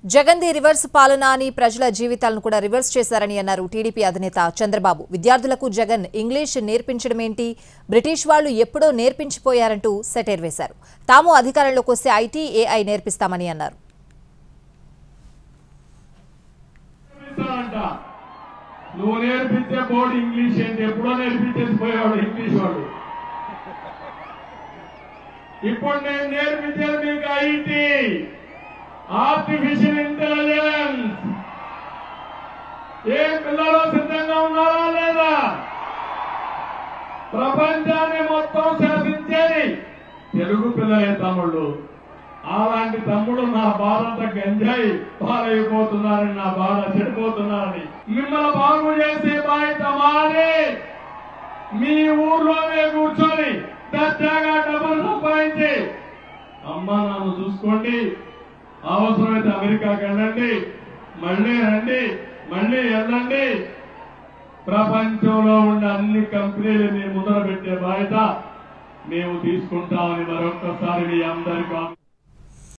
జగన్ది reverse పాలన అని ప్రజల జీవితాలను కూడా రివర్స్ చేశారని అన్నారు టీడీపీ అధినేత చంద్రబాబు విద్యార్థులకు జగన్ ఇంగ్లీష్ నేర్పించడమేంటి బ్రిటిష్ వాళ్లు ఎప్పుడో నేర్పించిపోయారంటూ సెటైర్ వేశారు తాము అధికారంలోకి వస్తే ఐటీ ఏఐ నేర్పిస్తామని అన్నారు నేర్పిస్తానంట నువ్వు నేర్పించే బోర్డు ఇంగ్లీష్ ఏంటి ఎప్పుడో నేర్పించేసి పోయేవాడు ఇంగ్లీష్ వాడు ఇప్పుడు నేను నేర్పించేది మీకు ఐటీ ఆర్టిఫిషియల్ ఇంటెలిజెన్స్ ఏ పిల్లలు సిద్ధంగా ఉన్నారా లేదా ప్రపంచాన్ని మొత్తం శాసించేది తెలుగు పిల్లలే తమ్ముళ్ళు అలాంటి తమ్ముడు నా బాధంతా గంజాయి పాలైపోతున్నారని నా బాధ చెడిపోతున్నారని మిమ్మల్ని బాగు చేసే బాధ్యత మాది మీ ఊర్లోనే కూర్చొని దర్జాగా డబ్బులు సంపాదించి అమ్మ నాన్న చూసుకోండి అవసరమైతే అమెరికాకి వెళ్ళండి మళ్ళీ రండి మళ్ళీ వెళ్ళండి ప్రపంచంలో ఉన్న అన్ని కంపెనీలు మీ ముందర పెట్టే బాధ్యత మేము తీసుకుంటామని మరొక్కసారి మీ అందరికీ